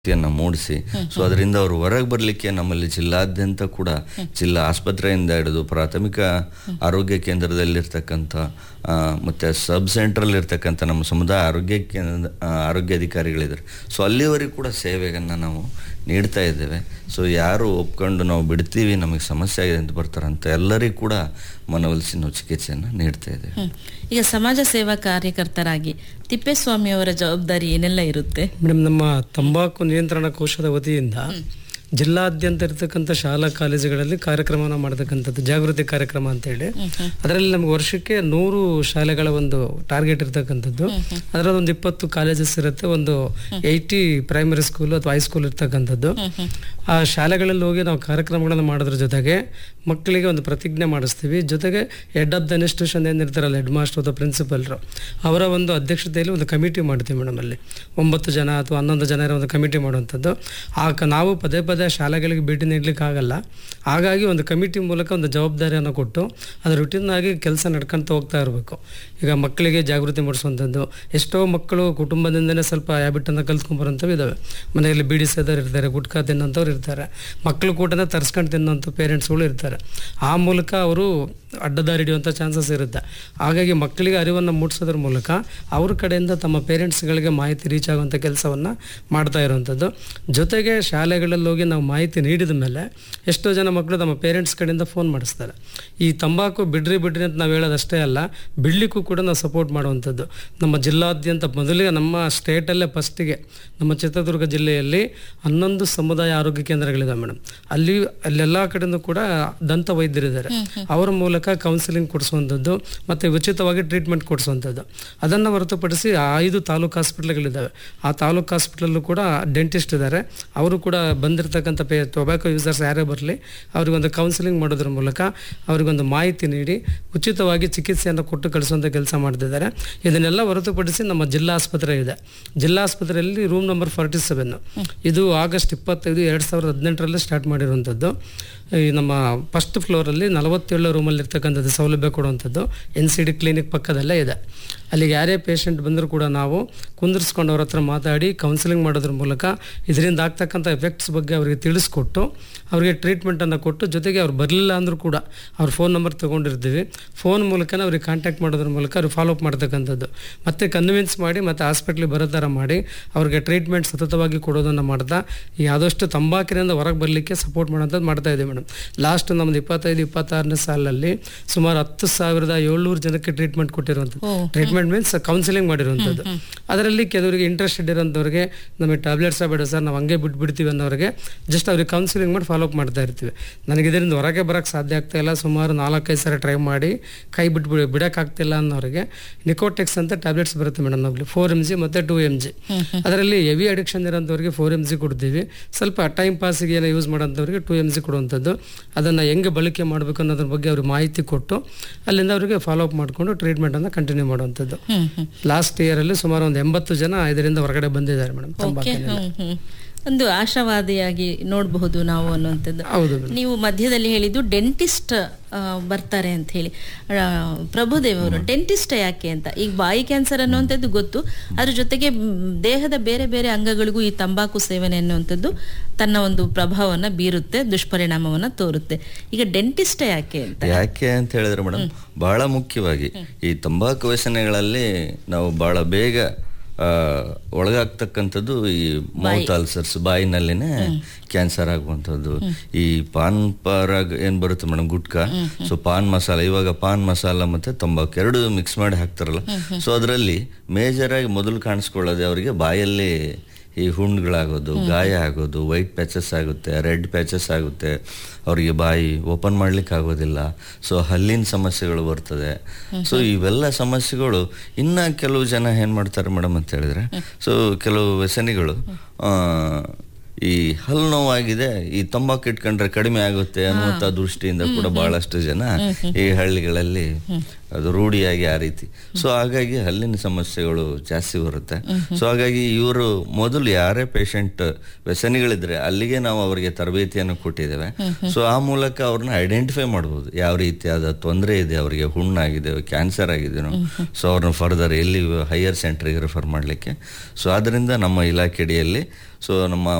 ಯನ್ನು ಮೂಡಿಸಿ ಸೊ ಅದರಿಂದ ಅವರು ಹೊರಗೆ ಬರಲಿಕ್ಕೆ ನಮ್ಮಲ್ಲಿ ಜಿಲ್ಲಾದ್ಯಂತ ಕೂಡ ಜಿಲ್ಲಾ ಆಸ್ಪತ್ರೆಯಿಂದ ಹಿಡಿದು ಪ್ರಾಥಮಿಕ ಆರೋಗ್ಯ ಕೇಂದ್ರದಲ್ಲಿರ್ತಕ್ಕಂಥ ಆ, ಮತ್ತೆ ಸಬ್ ಸೆಂಟ್ರಲ್ಲಿ ಇರ್ತಕ್ಕಂಥ ನಮ್ಮ ಸಮುದಾಯ ಆರೋಗ್ಯ ಕೇಂದ್ರ ಆ, ಆರೋಗ್ಯ ಅಧಿಕಾರಿಗಳಿದ್ದಾರೆ ಸೊ ಅಲ್ಲಿವರೆಗೂ ಕೂಡ ಸೇವೆಯನ್ನು ನಾವು ನೀಡ್ತಾ ಇದ್ದೇವೆ ಸೊ ಯಾರು ಒಪ್ಕೊಂಡು ನಾವು ಬಿಡ್ತೀವಿ ನಮಗೆ ಸಮಸ್ಯೆ ಆಗಿದೆ ಅಂತ ಬರ್ತಾರಂತ ಎಲ್ಲರಿಗೂ ಕೂಡ ಮನವೊಲಿಸಿ ನಾವು ಚಿಕಿತ್ಸೆಯನ್ನು ನೀಡ್ತಾ ಇದ್ದೇವೆ ಹ್ಮ್. ಈಗ ಸಮಾಜ ಸೇವಾ ಕಾರ್ಯಕರ್ತರಾಗಿ ತಿಪ್ಪೇಸ್ವಾಮಿ ಅವರ ಜವಾಬ್ದಾರಿ ಏನೆಲ್ಲ ಇರುತ್ತೆ ಮೇಡಮ್ ನಮ್ಮ ತಂಬಾಕು ನಿಯಂತ್ರಣ ಕೋಶದ ವತಿಯಿಂದ ಜಿಲ್ಲಾದ್ಯಂತ ಇರತಕ್ಕಂಥ ಶಾಲಾ ಕಾಲೇಜುಗಳಲ್ಲಿ ಕಾರ್ಯಕ್ರಮನ ಮಾಡತಕ್ಕಂಥದ್ದು ಜಾಗೃತಿ ಕಾರ್ಯಕ್ರಮ ಅಂತೇಳಿ ಅದರಲ್ಲಿ ನಮ್ಗೆ ವರ್ಷಕ್ಕೆ ನೂರು ಶಾಲೆಗಳ ಒಂದು ಟಾರ್ಗೆಟ್ ಇರ್ತಕ್ಕಂಥದ್ದು ಅದರಲ್ಲಿ ಒಂದು ಇಪ್ಪತ್ತು ಕಾಲೇಜಸ್ ಇರುತ್ತೆ ಒಂದು ಏಯ್ಟಿ ಪ್ರೈಮರಿ ಸ್ಕೂಲ್ ಅಥವಾ ಹೈಸ್ಕೂಲ್ ಇರ್ತಕ್ಕಂಥದ್ದು ಆ ಶಾಲೆಗಳಲ್ಲಿ ಹೋಗಿ ನಾವು ಕಾರ್ಯಕ್ರಮಗಳನ್ನು ಮಾಡೋದ್ರ ಜೊತೆಗೆ ಮಕ್ಕಳಿಗೆ ಒಂದು ಪ್ರತಿಜ್ಞೆ ಮಾಡಿಸ್ತೀವಿ ಜೊತೆಗೆ ಹೆಡ್ ಆಫ್ ದ ಇನ್ಸ್ಟಿಟ್ಯೂಷನ್ ಏನಿರ್ತಾರಲ್ಲ ಹೆಡ್ ಮಾಸ್ಟರ್ ಅಥವಾ ಪ್ರಿನ್ಸಿಪಲ್ರು ಅವರ ಒಂದು ಅಧ್ಯಕ್ಷತೆಯಲ್ಲಿ ಒಂದು ಕಮಿಟಿ ಮಾಡ್ತೀವಿ ಮೇಡಮ್ ಅಲ್ಲಿ ಒಂಬತ್ತು ಜನ ಅಥವಾ ಹನ್ನೊಂದು ಜನ ಇರೋ ಒಂದು ಕಮಿಟಿ ಮಾಡುವಂಥದ್ದು ಆ ಕ- ನಾವು ಪದೇ ಪದೇ ಶಾಲೆಗಳಿಗೆ ಭೇಟಿ ನೀಡಲಿಕ್ಕೆ ಆಗಲ್ಲ ಹಾಗಾಗಿ ಒಂದು ಕಮಿಟಿ ಮೂಲಕ ಒಂದು ಜವಾಬ್ದಾರಿಯನ್ನು ಕೊಟ್ಟು ಅದು ರುಟೀನ್ ಆಗಿ ಕೆಲಸ ನಡ್ಕೊಂತ ಹೋಗ್ತಾ ಇರಬೇಕು ಈಗ ಮಕ್ಕಳಿಗೆ ಜಾಗೃತಿ ಮೂಡಿಸುವಂಥದ್ದು ಎಷ್ಟೋ ಮಕ್ಕಳು ಕುಟುಂಬದಿಂದನೇ ಸ್ವಲ್ಪ ಹ್ಯಾಬಿಟನ್ನು ಕಲ್ತ್ಕೊಂಬರೋಂಥವು ಇದ್ದಾವೆ ಮನೆಯಲ್ಲಿ ಬೀಡಿ ಸೇದೋರು ಇರ್ತಾರೆ ಗುಟ್ಕಾ ತಿನ್ನೋಂಥವ್ರು ಇರ್ತಾರೆ ಮಕ್ಕಳು ಕೂಟನ ತರ್ಸ್ಕೊಂಡು ತಿನ್ನೋಂಥ ಪೇರೆಂಟ್ಸ್ಗಳು ಇರ್ತಾರೆ ಆ ಮೂಲಕ ಅವರು ಅಡ್ಡದಾರಿ ಹಿಡಿಯುವಂಥ ಚಾನ್ಸಸ್ ಇರುತ್ತೆ ಹಾಗಾಗಿ ಮಕ್ಕಳಿಗೆ ಅರಿವನ್ನು ಮೂಡಿಸೋದ್ರ ಮೂಲಕ ಅವ್ರ ಕಡೆಯಿಂದ ತಮ್ಮ ಪೇರೆಂಟ್ಸ್ಗಳಿಗೆ ಮಾಹಿತಿ ರೀಚ್ ಆಗುವಂಥ ಕೆಲಸವನ್ನು ಮಾಡ್ತಾ ಇರುವಂಥದ್ದು ಜೊತೆಗೆ ಶಾಲೆಗಳಲ್ಲಿ ಹೋಗಿ ನಾವು ಮಾಹಿತಿ ನೀಡಿದ ಮೇಲೆ ಎಷ್ಟೋ ಜನ ಮಕ್ಕಳು ತಮ್ಮ ಪೇರೆಂಟ್ಸ್ ಕಡೆಯಿಂದ ಫೋನ್ ಮಾಡಿಸ್ತಾರೆ ಈ ತಂಬಾಕು ಬಿಡ್ರಿ ಬಿಡ್ರಿ ಅಂತ ನಾವು ಹೇಳೋದಷ್ಟೇ ಅಲ್ಲ ಬಿಡ್ಲಿಕ್ಕೂ ಕೂಡ ನಾವು ಸಪೋರ್ಟ್ ಮಾಡುವಂಥದ್ದು ನಮ್ಮ ಜಿಲ್ಲಾದ್ಯಂತ ಮೊದಲಿಗೆ ನಮ್ಮ ಸ್ಟೇಟಲ್ಲೇ ಫಸ್ಟಿಗೆ ನಮ್ಮ ಚಿತ್ರದುರ್ಗ ಜಿಲ್ಲೆಯಲ್ಲಿ ಹನ್ನೊಂದು ಸಮುದಾಯ ಆರೋಗ್ಯ ಕೇಂದ್ರಗಳಿದೆ ಮೇಡಮ್ ಅಲ್ಲಿ ಅಲ್ಲೆಲ್ಲ ಕಡೆಯಿಂದ ಕೂಡ ದಂತ ವೈದ್ಯರಿದ್ದಾರೆ ಅವರ ಮೂಲಕ ಕೌನ್ಸಿಲಿಂಗ್ ಕೊಡಿಸುವಂಥದ್ದು ಮತ್ತು ಉಚಿತವಾಗಿ ಟ್ರೀಟ್ಮೆಂಟ್ ಕೊಡಿಸುವಂಥದ್ದು ಅದನ್ನು ಹೊರತುಪಡಿಸಿ ಆ ಐದು ತಾಲೂಕು ಹಾಸ್ಪಿಟ್ಲ್ಗಳಿದ್ದಾವೆ ಆ ತಾಲೂಕು ಹಾಸ್ಪಿಟ್ಲಲ್ಲೂ ಕೂಡ ಡೆಂಟಿಸ್ಟ್ ಇದ್ದಾರೆ ಅವರು ಕೂಡ ಬಂದಿರತಕ್ಕಂಥ ಪೇ ಟೊಬ್ಯಾಕೊ ಯೂಸರ್ಸ್ ಯಾರೇ ಬರಲಿ ಅವ್ರಿಗೊಂದು ಕೌನ್ಸಿಲಿಂಗ್ ಮಾಡೋದ್ರ ಮೂಲಕ ಅವ್ರಿಗೊಂದು ಮಾಹಿತಿ ನೀಡಿ ಉಚಿತವಾಗಿ ಚಿಕಿತ್ಸೆಯನ್ನು ಕೊಟ್ಟು ಕಳಿಸುವಂಥ ಕೆಲಸ ಮಾಡ್ತಿದ್ದಾರೆ ಇದನ್ನೆಲ್ಲ ಹೊರತುಪಡಿಸಿ ನಮ್ಮ ಜಿಲ್ಲಾ ಆಸ್ಪತ್ರೆ ಇದೆ ಜಿಲ್ಲಾ ಆಸ್ಪತ್ರೆಯಲ್ಲಿ ರೂಮ್ ನಂಬರ್ ಫಾರ್ಟಿ ಸೆವೆನ್ ಇದು ಆಗಸ್ಟ್ ಇಪ್ಪತ್ತೈದು ಎರಡು ಸಾವಿರದ ಹದಿನೆಂಟರಲ್ಲಿ ಸ್ಟಾರ್ಟ್ ಮಾಡಿರುವಂಥದ್ದು ಈ ನಮ್ಮ ಫಸ್ಟ್ ಫ್ಲೋರಲ್ಲಿ ನಲವತ್ತೇಳು ರೂಮಲ್ಲಿ ಇರ್ತಕ್ಕಂಥದ್ದು ಸೌಲಭ್ಯ ಕೊಡುವಂಥದ್ದು ಎನ್ ಸಿ ಡಿ ಕ್ಲಿನಿಕ್ ಪಕ್ಕದಲ್ಲೇ ಇದೆ ಅಲ್ಲಿಗೆ ಯಾರೇ ಪೇಷಂಟ್ ಬಂದರೂ ಕೂಡ ನಾವು ಕುಂದಿರಿಸ್ಕೊಂಡು ಅವ್ರ ಹತ್ರ ಮಾತಾಡಿ ಕೌನ್ಸಿಲಿಂಗ್ ಮಾಡೋದ್ರ ಮೂಲಕ ಇದರಿಂದ ಆಗ್ತಕ್ಕಂಥ ಎಫೆಕ್ಟ್ಸ್ ಬಗ್ಗೆ ಅವರಿಗೆ ತಿಳಿಸ್ಕೊಟ್ಟು ಅವರಿಗೆ ಟ್ರೀಟ್ಮೆಂಟನ್ನು ಕೊಟ್ಟು ಜೊತೆಗೆ ಅವ್ರು ಬರಲಿಲ್ಲ ಅಂದರೂ ಕೂಡ ಅವ್ರ ಫೋನ್ ನಂಬರ್ ತೊಗೊಂಡಿರ್ತೀವಿ ಫೋನ್ ಮೂಲಕನೇ ಅವ್ರಿಗೆ ಕಾಂಟ್ಯಾಕ್ಟ್ ಮಾಡೋದ್ರ ಮೂಲಕ ಅವ್ರಿಗೆ ಫಾಲೋ ಅಪ್ ಮಾಡ್ತಕ್ಕಂಥದ್ದು ಮತ್ತೆ ಕನ್ವಿನ್ಸ್ ಮಾಡಿ ಮತ್ತು ಹಾಸ್ಪಿಟ್ಲಿಗೆ ಬರೋ ಥರ ಮಾಡಿ ಅವ್ರಿಗೆ ಟ್ರೀಟ್ಮೆಂಟ್ ಸತತವಾಗಿ ಕೊಡೋದನ್ನು ಮಾಡ್ತಾ ಈ ಆದಷ್ಟು ತಂಬಾಕಿನಿಂದ ಹೊರಗೆ ಬರಲಿಕ್ಕೆ ಸಪೋರ್ಟ್ ಮಾಡೋಂಥದ್ದು ಮಾಡ್ತಾ ಇದ್ದೀವಿ ಮೇಡಮ್ ಲಾಸ್ಟ್ ನಮ್ಮದು ಇಪ್ಪತ್ತೈದು ಇಪ್ಪತ್ತಾರನೇ ಸಾಲಲ್ಲಿ ಸುಮಾರು ಹತ್ತು ಸಾವಿರದ ಏಳ್ನೂರು ಜನಕ್ಕೆ ಟ್ರೀಟ್ಮೆಂಟ್ ಕೊಟ್ಟಿರುವಂಥದ್ದು ಟ್ರೀಟ್ಮೆಂಟ್ ಮೀನ್ಸ್ ಕೌನ್ಸಿಲಿಂಗ್ ಮಾಡಿರುವಂಥದ್ದು ಅದರಲ್ಲಿ ಕೆಲವರಿಗೆ ಇಂಟ್ರೆಸ್ಟೆಡ್ ಇರೋಂಥವ್ರಿಗೆ ನಮಗೆ ಟ್ಯಾಬ್ಲೆಟ್ಸ್ ಬೇಡ ಸರ್ ನಾವು ಹಂಗೆ ಬಿಟ್ಬಿಡ್ತೀವಿ ಅನ್ನೋರಿಗೆ ಜಸ್ಟ್ ಅವ್ರಿಗೆ ಕೌನ್ಸಿಲಿಂಗ್ ಮಾಡಿ ಫಾಲೋ ಅಪ್ ಮಾಡ್ತಾ ಇರ್ತೀವಿ ನನಗೆ ಇದರಿಂದ ಹೊರಗೆ ಬರೋಕ್ಕೆ ಸಾಧ್ಯ ಆಗ್ತಾ ಇಲ್ಲ ಸುಮಾರು ನಾಲ್ಕೈದು ಸಲ ಟ್ರೈ ಮಾಡಿ ಕೈ ಬಿಟ್ಬಿಡಿ ಬಿಡೋಕ್ಕಾಗ್ತಿಲ್ಲ ಅನ್ನೋರಿಗೆ ನಿಕೋಟೆಕ್ಸ್ ಅಂತ ಟ್ಯಾಬ್ಲೆಟ್ಸ್ ಬರುತ್ತೆ ಮೇಡಮ್ ನಮ್ಮಲ್ಲಿ ಫೋರ್ ಎಮ್ ಜಿ ಮತ್ತು ಟೂ ಎಮ್ ಜಿ ಅದರಲ್ಲಿ ಹೆವಿ ಅಡಿಕ್ಷನ್ ಇರೋಂಥವ್ರಿಗೆ ಫೋರ್ ಎಮ್ ಜಿ ಕೊಡ್ತೀವಿ ಸ್ವಲ್ಪ ಟೈಮ್ ಪಾಸಿಗೆ ಏನೋ ಯೂಸ್ ಮಾಡೋಂಥವ್ರಿಗೆ ಟೂ ಎಮ್ ಜಿ ಕೊಡುವಂಥದ್ದು ಅದನ್ನು ಹೆಂಗೆ ಬಳಕೆ ಮಾಡಬೇಕು ಅನ್ನೋದ್ರ ಬಗ್ಗೆ ಅವ್ರಿಗೆ ಮಾಹಿತಿ ಕೊಟ್ಟು ಅಲ್ಲಿಂದ ಅವರಿಗೆ ಫಾಲೋ ಅಪ್ ಮಾಡಿಕೊಂಡು ಟ್ರೀಟ್ಮೆಂಟನ್ನು ಕಂಟಿನ್ಯೂ ಮಾಡುವಂಥದ್ದು ಹ್ಮ್ ಹ್ಮ್ ಲಾಸ್ಟ್ ಇಯರಲ್ಲಿ ಸುಮಾರು ಒಂದು ಎಂಬತ್ತು ಜನ ಇದರಿಂದ ಹೊರಗಡೆ ಬಂದಿದ್ದಾರೆ ಮೇಡಮ್ ಓಕೆ ತಂಬಾಕಿನಿಂದ ಹ್ಮ್ ಹ್ಮ್ ಒಂದು ಆಶಾವಾದಿಯಾಗಿ ನೋಡಬಹುದು ನಾವು ಅನ್ನುವಂಥದ್ದು ಹೌದು ಮೇಡಮ್ ನೀವು ಮಧ್ಯದಲ್ಲಿ ಹೇಳಿದ್ದು ಡೆಂಟಿಸ್ಟ್ ಬರ್ತಾರೆ ಅಂತ ಹೇಳಿ ಆ, ಪ್ರಭುದೇವ್ ಅವರು ಡೆಂಟಿಸ್ಟ್ ಯಾಕೆ ಅಂತ ಈಗ ಬಾಯಿ ಕ್ಯಾನ್ಸರ್ ಅನ್ನುವಂಥದ್ದು ಗೊತ್ತು ಅದ್ರ ಜೊತೆಗೆ ಮ್, ದೇಹದ ಬೇರೆ ಬೇರೆ ಅಂಗಗಳಿಗೂ ಈ ತಂಬಾಕು ಸೇವನೆ ಅನ್ನುವಂಥದ್ದು ತನ್ನ ಒಂದು ಪ್ರಭಾವವನ್ನ ಬೀರುತ್ತೆ ದುಷ್ಪರಿಣಾಮವನ್ನ ತೋರುತ್ತೆ ಈಗ ಡೆಂಟಿಸ್ಟ್ ಯಾಕೆ ಅಂತ ಯಾಕೆ ಅಂತ ಹೇಳಿದ್ರೆ ಮೇಡಮ್ ಬಹಳ ಮುಖ್ಯವಾಗಿ ಈ ತಂಬಾಕು ವ್ಯಸನಗಳಲ್ಲಿ ನಾವು ಬಹಳ ಬೇಗ ಆ, ಒಳಗಾಗ್ತಕ್ಕಂಥದ್ದು ಈ ಮೌತ್ ಅಲ್ಸರ್ಸ್ ಬಾಯಿನಲ್ಲಿನೇ ಕ್ಯಾನ್ಸರ್ ಆಗುವಂಥದ್ದು ಈ ಪಾನ್ ಪರಾಗ್ ಏನ್ ಬರುತ್ತೆ ಮೇಡಮ್ ಗುಟ್ಕಾ ಸೊ ಪಾನ್ ಮಸಾಲ ಇವಾಗ ಪಾನ್ ಮಸಾಲ ಮತ್ತೆ ತಂಬಾಕು ಎರಡು ಮಿಕ್ಸ್ ಮಾಡಿ ಹಾಕ್ತಾರಲ್ಲ ಸೊ ಅದರಲ್ಲಿ ಮೇಜರ್ ಆಗಿ ಮೊದಲು ಕಾಣಿಸ್ಕೊಳ್ಳೋದೆ ಅವರಿಗೆ ಬಾಯಲ್ಲಿ ಈ ಹುಣ್ಣುಗಳಾಗೋದು ಗಾಯ ಆಗೋದು ವೈಟ್ ಪ್ಯಾಚಸ್ ಆಗುತ್ತೆ ರೆಡ್ ಪ್ಯಾಚಸ್ ಆಗುತ್ತೆ ಅವರಿಗೆ ಬಾಯಿ ಓಪನ್ ಮಾಡ್ಲಿಕ್ಕೆ ಆಗೋದಿಲ್ಲ ಸೊ ಹಲ್ಲಿನ ಸಮಸ್ಯೆಗಳು ಬರ್ತದೆ ಸೊ ಇವೆಲ್ಲ ಸಮಸ್ಯೆಗಳು ಇನ್ನ ಕೆಲವು ಜನ ಏನ್ ಮಾಡ್ತಾರೆ ಮೇಡಮ್ ಅಂತ ಹೇಳಿದ್ರೆ ಸೊ ಕೆಲವು ವ್ಯಸನಿಗಳು ಆ, ಈ ಹಲ್ಲು ನೋವಾಗಿದೆ ಈ ತಂಬಾಕು ಇಟ್ಕೊಂಡ್ರೆ ಕಡಿಮೆ ಆಗುತ್ತೆ ಅನ್ನುವಂಥ ದೃಷ್ಟಿಯಿಂದ ಕೂಡ ಬಹಳಷ್ಟು ಜನ ಈ ಹಳ್ಳಿಗಳಲ್ಲಿ ಅದು ರೂಢಿಯಾಗಿ ಆ ರೀತಿ ಸೊ ಹಾಗಾಗಿ ಹಲ್ಲಿನ ಸಮಸ್ಯೆಗಳು ಜಾಸ್ತಿ ಬರುತ್ತೆ ಸೊ ಹಾಗಾಗಿ ಇವರು ಮೊದಲು ಯಾರೇ ಪೇಷಂಟ್ ವ್ಯಸನಿಗಳಿದ್ರೆ ಅಲ್ಲಿಗೆ ನಾವು ಅವರಿಗೆ ತರಬೇತಿಯನ್ನು ಕೊಟ್ಟಿದ್ದೇವೆ ಸೊ ಆ ಮೂಲಕ ಅವ್ರನ್ನ ಐಡೆಂಟಿಫೈ ಮಾಡ್ಬೋದು ಯಾವ ರೀತಿಯಾದ ತೊಂದರೆ ಇದೆ ಅವರಿಗೆ ಹುಣ್ಣಾಗಿದೆ ಕ್ಯಾನ್ಸರ್ ಆಗಿದೆನೋ ಸೊ ಅವ್ರನ್ನ ಫರ್ದರ್ ಎಲ್ಲಿ ಹೈಯರ್ ಸೆಂಟ್ರಿಗೆ ರೆಫರ್ ಮಾಡಲಿಕ್ಕೆ ಸೊ ಆದ್ದರಿಂದ ನಮ್ಮ ಇಲಾಖೆ ಅಡಿಯಲ್ಲಿ ಸೊ ನಮ್ಮ